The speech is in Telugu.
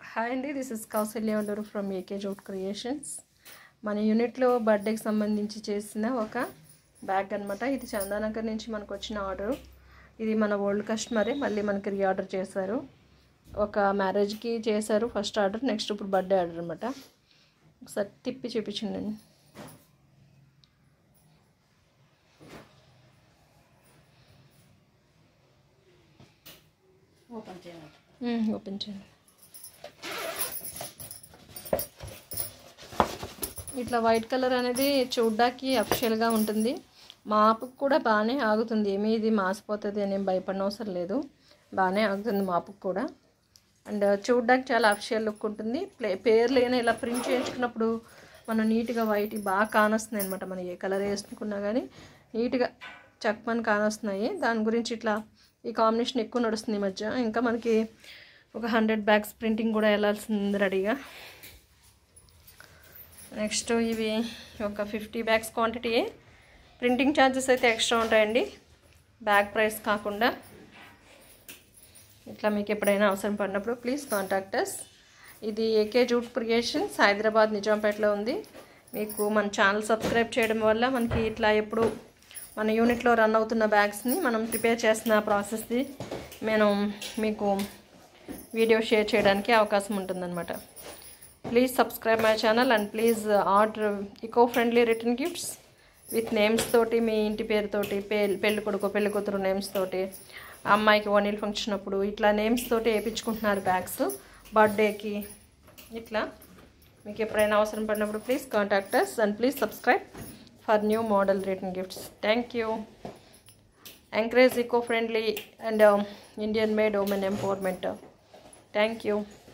హాయ్ అండి దిస్ ఇస్ కౌసల్య ఉండరు ఫ్రమ్ ఏకే జోట్ క్రియేషన్స్ మన యూనిట్లో బర్త్డేకి సంబంధించి చేసిన ఒక బ్యాగ్ అనమాట ఇది చందానగర్ నుంచి మనకు వచ్చిన ఆర్డర్ ఇది మన ఓల్డ్ కస్టమరే మళ్ళీ మనకి రీఆర్డర్ చేశారు ఒక మ్యారేజ్కి చేశారు ఫస్ట్ ఆర్డర్ నెక్స్ట్ ఇప్పుడు బర్త్డే ఆర్డర్ అనమాట ఒకసారి తిప్పి చూపించండి ఓపెన్ చేయాలి ఓపెన్ చేయండి ఇట్లా వైట్ కలర్ అనేది చూడ్డానికి అఫిషియల్గా ఉంటుంది మాపుకు కూడా బాగానే ఆగుతుంది ఏమీ ఇది మాసిపోతుంది అని భయపడిన అవసరం లేదు బాగానే ఆగుతుంది మాపుకు కూడా అండ్ చూడ్డానికి చాలా అఫిషియల్ లుక్ ఉంటుంది ప్లే పేర్లు అయినా ఇలా ప్రింట్ చేయించుకున్నప్పుడు మనం నీట్గా వైట్ బాగా కానొస్తున్నాయి అనమాట మనం ఏ కలర్ వేసుకున్నా కానీ నీట్గా చక్మని కానొస్తున్నాయి దాని గురించి ఇట్లా ఈ కాంబినేషన్ ఎక్కువ నడుస్తుంది ఈ మధ్య ఇంకా మనకి ఒక హండ్రెడ్ బ్యాగ్స్ ప్రింటింగ్ కూడా వెళ్ళాల్సింది రెడీగా నెక్స్ట్ ఇవి ఒక fifty bags quantity printing charges అయితే ఎక్స్ట్రా ఉంటాయండి బ్యాగ్ ప్రైస్ కాకుండా ఇట్లా మీకు ఎప్పుడైనా అవసరం పడినప్పుడు ప్లీజ్ కాంటాక్ట్ అస్ ఇది ఏకే జూట్ క్రియేషన్స్ హైదరాబాద్ నిజాంపేటలో ఉంది మీకు మన ఛానల్ సబ్స్క్రైబ్ చేయడం వల్ల మనకి ఇట్లా ఎప్పుడు మన యూనిట్లో రన్ అవుతున్న బ్యాగ్స్ని మనం ప్రిపేర్ చేస్తున్న ప్రాసెస్ది నేను మీకు వీడియో షేర్ చేయడానికి అవకాశం ఉంటుందన్నమాట please subscribe my channel and please order eco friendly return gifts with names తోటి మీ ఇంటి పేరుతోటి పెళ్ళి పెళ్ళి కొడుకు పెళ్ళి కూతురు నేమ్స్ తోటి అమ్మాయికి వనీల్ ఫంక్షన్ అప్పుడు ఇట్లా నేమ్స్ తోటి వేయించుకుంటున్నారు బ్యాగ్స్ బర్త్డేకి ఇట్లా మీకు ఎప్పుడైనా అవసరం పడినప్పుడు please contact us and please subscribe for new model return gifts thank you encourage eco-friendly and Indian-made women empowerment. Thank you.